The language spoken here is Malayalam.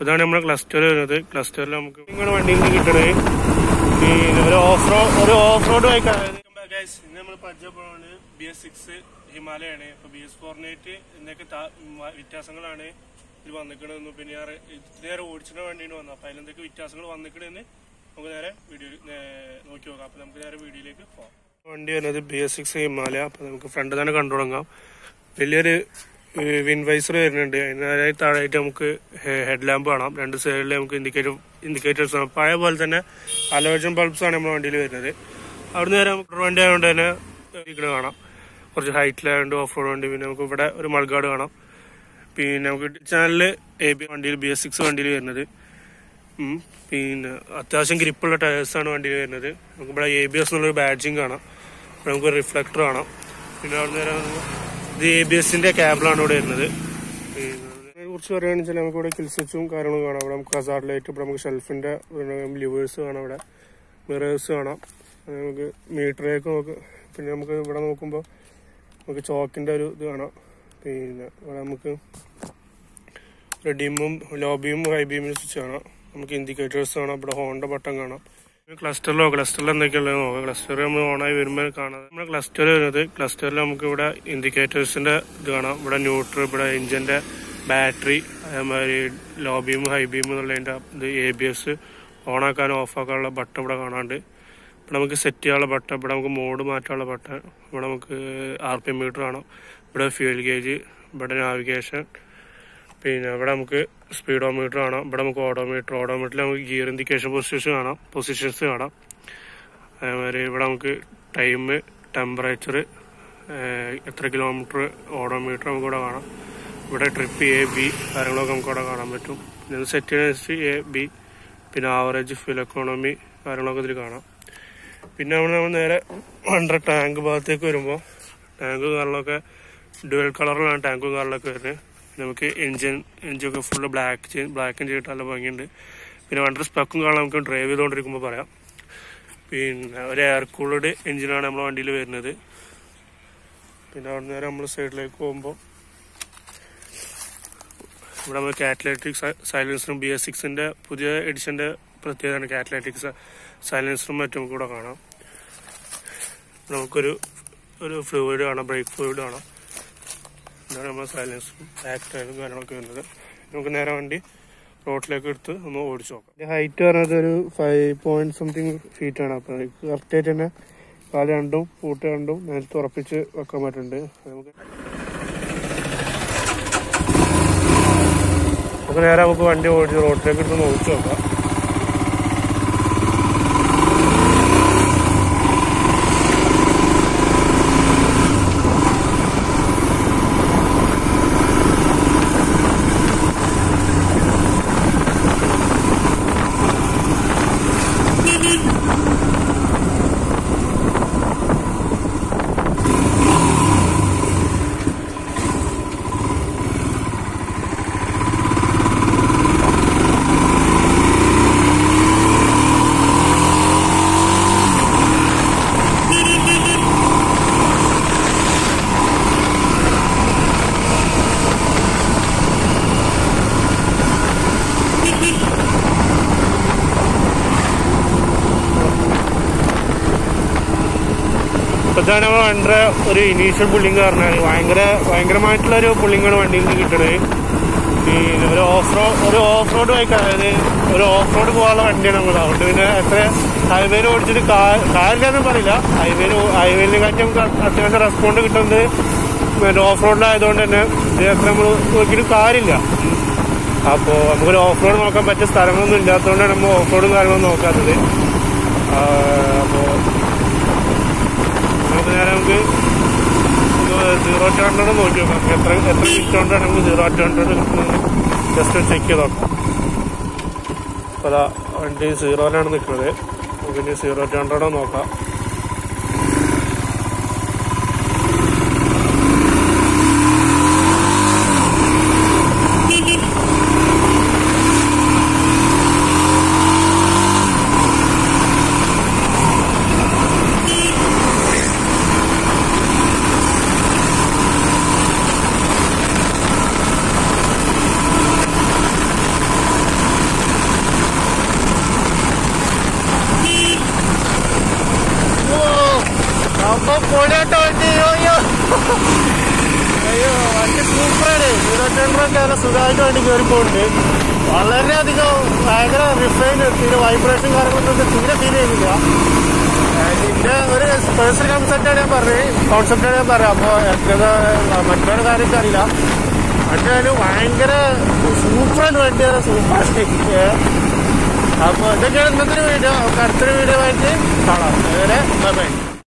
ഇതാണ് നമ്മുടെ ക്ലസ്റ്റർ വരുന്നത് ക്ലസ്റ്ററിൽ നമുക്ക് ഇങ്ങനെ വണ്ടിയിൽ നിന്ന് കിട്ടണത് പിന്നെ ഒരു ഓഫ് റോഡ് ഒരു ഓഫ് റോഡ് ബൈക്കാണ് ഇന്ന് നമ്മൾ പരിചയപ്പെടുന്നത് ബി എസ് സിക്സ് ഹിമാലയാണ് ഇപ്പൊ ബി എസ് ഫോർ നൈറ്റ് എന്നൊക്കെ താ- മ- വ്യത്യാസങ്ങളാണ് ഇത് വന്നിക്കണെന്ന് പിന്നെ ഞാൻ ഇത്തിരി നേരം ഓടിച്ചിട്ട് വണ്ടിയാണ് വന്നത് അപ്പൊ അതിലെന്തൊക്കെ വ്യത്യാസങ്ങൾ വന്നിക്കണെന്ന് നമുക്ക് നേരെ വീഡിയോ നോക്കി നോക്കാം അപ്പൊ നമുക്ക് നേരെ വീഡിയോയിലേക്ക് പോകാം വണ്ടി വരുന്നത് ബി എസ് സിക്സ് ഹിമാലയ അപ്പൊ നമുക്ക് ഫ്രണ്ട് തന്നെ കണ്ടു തുടങ്ങാം വലിയൊരു വിൻവൈസർ വരുന്നുണ്ട് അതിന് താഴെയായിട്ട് നമുക്ക് ഹെഡ് ലാമ്പ് കാണാം രണ്ട് സൈഡിൽ നമുക്ക് ഇൻഡിക്കേറ്റർ ഇൻഡിക്കേറ്റേഴ്സ് കാണാം പഴയ പോലെ തന്നെ അലോജൻ ബൾബ്സ് ആണ് നമ്മുടെ വണ്ടിയിൽ വരുന്നത് അവിടെ നേരെ നമുക്ക് വണ്ടി ആയതുകൊണ്ട് തന്നെ ഇരിക്കണ കാണാം കുറച്ച് ഹൈറ്റിലായതുകൊണ്ട് ഓഫ് റോഡ് വണ്ടി പിന്നെ നമുക്ക് ഇവിടെ ഒരു മൾഗാർഡ് കാണാം പിന്നെ നമുക്ക് ചാനലില് എ ബി വണ്ടിയിൽ ബി എസ് സിക്സ് വണ്ടിയിൽ വരുന്നത് ഉം. പിന്നെ അത്യാവശ്യം ഗ്രിപ്പുള്ള ടയേഴ്സാണ് വണ്ടിയിൽ വരുന്നത് നമുക്ക് ഇവിടെ എ ബി എസ് എന്നുള്ളൊരു ബാഡ്ജിങ് കാണാം ഇവിടെ നമുക്ക് റിഫ്ലക്ടർ കാണാം പിന്നെ അവിടെ നേരെ ഇത് എ ബി എസിന്റെ ക്യാബിളാണ് ഇവിടെ വരുന്നത് പിന്നെ ഇതിനെ കുറിച്ച് പറയുകയാണെന്ന് വെച്ചാൽ നമുക്ക് ഇവിടെ കിൽ സ്വിച്ചും കാര്യങ്ങളും കാണാം ഇവിടെ നമുക്ക് ഹസാർഡ് ലൈറ്റ് ഇവിടെ നമുക്ക് ഷെൽഫിന്റെ ലിവേഴ്സ് കാണാം ഇവിടെ മിറേഴ്സ് കാണാം അത് നമുക്ക് മീറ്ററേക്ക് നോക്ക് പിന്നെ നമുക്ക് ഇവിടെ നോക്കുമ്പോൾ നമുക്ക് ചോക്കിന്റെ ഒരു ഇത് കാണാം പിന്നെ ഇവിടെ നമുക്ക് റെഡിമും ലോ ബീമും ഹൈ ബീമിനും സ്വിച്ച് കാണാം നമുക്ക് ഇൻഡിക്കേറ്റേഴ്സ് കാണാം ഇവിടെ ഹോണ്ട ബട്ടൺ കാണാം ക്ലസ്റ്ററിലോ ക്ലസ്റ്ററിൽ എന്തൊക്കെയുള്ളത് നോക്കാം ക്ലസ്റ്റർ നമ്മൾ ഓണായി വരുമ്പോൾ കാണാം നമ്മുടെ ക്ലസ്റ്റർ വരുന്നത് ക്ലസ്റ്ററിൽ നമുക്ക് ഇവിടെ ഇൻഡിക്കേറ്റേഴ്സിന്റെ ഇത് കാണാം ഇവിടെ ന്യൂട്രൽ ഇവിടെ എഞ്ചിന്റെ ബാറ്ററി അതേമാതിരി ലോ ബീം ഹൈ ബീം എന്നുള്ളതിന്റെ ഇത് എ ബി എസ് ഓണാക്കാനും ഓഫാക്കാനുള്ള ബട്ടൺ ഇവിടെ കാണാണ്ട് ഇവിടെ നമുക്ക് സെറ്റ് ചെയ്യാനുള്ള ബട്ടൺ ഇവിടെ നമുക്ക് മോഡ് മാറ്റാനുള്ള ബട്ടൺ ഇവിടെ നമുക്ക് ആർ പി എം മീറ്റർ കാണാം ഇവിടെ ഫ്യൂൽ ഗേജ് ഇവിടെ നാവിഗേഷൻ പിന്നെ ഇവിടെ നമുക്ക് സ്പീഡോമീറ്റർ കാണാം ഇവിടെ നമുക്ക് ഓഡോമീറ്റർ ഓഡോമീറ്ററിൽ നമുക്ക് ഗിയർ ഇൻഡിക്കേഷൻ പൊസിഷൻ കാണാം പൊസിഷൻസ് കാണാം അതേമാതിരി ഇവിടെ നമുക്ക് ടൈം ടെമ്പറേച്ചർ എത്ര കിലോമീറ്റർ ഓഡോമീറ്റർ നമുക്ക് ഇവിടെ കാണാം ഇവിടെ ട്രിപ്പ് എ ബി കാര്യങ്ങളൊക്കെ നമുക്ക് ഇവിടെ കാണാൻ പറ്റും പിന്നെ സെറ്റ് എ ബി പിന്നെ ആവറേജ് ഫിൽ എക്കോണമി കാര്യങ്ങളൊക്കെ ഇതിൽ കാണാം പിന്നെ നമ്മൾ നമ്മൾ നേരെ അണ്ടർ ടാങ്ക് ഭാഗത്തേക്ക് വരുമ്പോൾ ടാങ്ക് കാറിലൊക്കെ ഡുവൽ കളറിലാണ് ടാങ്കും കാറിലൊക്കെ വരുന്നത് നമുക്ക് എഞ്ചിൻ എഞ്ചിനൊക്കെ ഫുള്ള് ബ്ലാക്ക് ബ്ലാക്കും ചെയ്തിട്ട് നല്ല ഭംഗിയുണ്ട് പിന്നെ വണ്ടർ സ്പെക്കും കാണാൻ നമുക്ക് ഡ്രൈവ് ചെയ്തുകൊണ്ടിരിക്കുമ്പോൾ പറയാം പിന്നെ ഒരു എയർ കൂൾഡ് എഞ്ചിനാണ് നമ്മുടെ വണ്ടിയിൽ വരുന്നത് പിന്നെ അവിടെ നേരെ നമ്മൾ സൈഡിലേക്ക് പോകുമ്പോൾ ഇവിടെ നമ്മൾ കാറ്റലറ്റിക് സൈലൻസറും ബി എസ് സിക്സിന്റെ പുതിയ എഡിഷന്റെ പ്രത്യേകതയാണ് കാറ്റലറ്റിക് സൈലൻസറും മറ്റും നമുക്ക് ഇവിടെ കാണാം ഇവിടെ നമുക്കൊരു ഒരു ഫ്ലൂയിഡ് കാണാം ബ്രേക്ക് ഫ്ലൂയിഡ് കാണാം ഇതാണ് നമ്മുടെ സൈലൻസും ബാക്ക് ടയറും കാര്യങ്ങളൊക്കെ വരുന്നത് നമുക്ക് നേരെ വണ്ടി റോഡിലേക്ക് എടുത്ത് ഒന്ന് ഓടിച്ചു നോക്കാം ഹൈറ്റ് പറഞ്ഞത് ഒരു ഫൈവ് പോയിന്റ് സംതിങ് ഫീറ്റ് ആണ് അപ്പൊ കറക്റ്റ് ആയിട്ട് തന്നെ കാല് രണ്ടും പൂട്ട് രണ്ടും നേരത്തെ ഉറപ്പിച്ച് വെക്കാൻ പറ്റുന്നുണ്ട് നമുക്ക് നമുക്ക് നേരെ നമുക്ക് വണ്ടി ഓടിച്ച് റോഡിലേക്ക് എടുത്ത് ഒന്ന് ഓടിച്ചു നോക്കാം ഇതാണ് നമ്മൾ വണ്ടിയുടെ ഒരു ഇനീഷ്യൽ പുള്ളിങ് പറഞ്ഞാൽ ഭയങ്കര ഭയങ്കരമായിട്ടുള്ള ഒരു പുള്ളിങ്ങാണ് വണ്ടിയിൽ നിന്ന് കിട്ടുന്നത് പിന്നെ ഒരു ഓഫ് റോഡ് ഒരു ഓഫ് റോഡ് ബൈക്ക് അതായത് ഒരു ഓഫ് റോഡ് പോകാനുള്ള വണ്ടിയാണ് നമ്മൾ അതുകൊണ്ട് പിന്നെ എത്ര ഹൈവേയിൽ ഓടിച്ചിട്ട് കാറില്ലാന്നും പറയില്ല ഹൈവേയിൽ ഹൈവേയിൽ കാട്ടി നമുക്ക് അത്യാവശ്യം റെസ്പോണ്ട് കിട്ടുന്നത് പിന്നെ ഓഫ് റോഡിലായതുകൊണ്ട് തന്നെ ഇത് എത്ര നമ്മൾ നോക്കിയിട്ട് കാര്യമില്ല അപ്പോൾ നമുക്കൊരു ഓഫ് റോഡ് നോക്കാൻ പറ്റിയ സ്ഥലങ്ങളൊന്നും ഇല്ലാത്തതുകൊണ്ടാണ് നമ്മൾ ഓഫ് റോഡും കാര്യങ്ങളൊന്നും നോക്കാത്തത് അപ്പോൾ നമുക്ക് നേരെ നമുക്ക് സീറോ ടു ഹൺഡ്രഡ് നോക്കി നോക്കാം എത്ര എത്ര മിനിറ്റ് കൊണ്ടാണ് നമുക്ക് zero to hundred just check ചെയ്ത് നോക്കാം അപ്പോൾ അതാ വണ്ടി സീറോയിലാണ് നിൽക്കുന്നത് നമുക്ക് ഇനി സീറോ ടു ഹൺഡ്രഡ് നോക്കാം ഡിഫൻഡറൊക്കെ നല്ല സുഖമായിട്ട് വണ്ടി കയറി പോകുന്നുണ്ട് വളരെയധികം ഭയങ്കര റിഫൈൻ തീരെ വൈബ്രേഷൻ കാര്യങ്ങളൊന്നും തീരെ ഫീൽ ചെയ്യുന്നില്ല ഇതിന്റെ ഒരു പേഴ്സണൽ കൺസെപ്റ്റാണ് ഞാൻ പറഞ്ഞത് കോൺസെപ്റ്റാണ് ഞാൻ പറയാം അപ്പൊ എത്ര മറ്റൊരു കാര്യം അറിയില്ല മറ്റേ ഭയങ്കര സൂപ്പറാണ് വണ്ടിയാണ് സൂപ്പർ അപ്പൊ ഇതൊക്കെയാണ് ഇന്നത്തെ വീഡിയോ അടുത്തൊരു വീഡിയോ ആയിട്ട് കാണാം അതുവരെ ബൈ ബൈ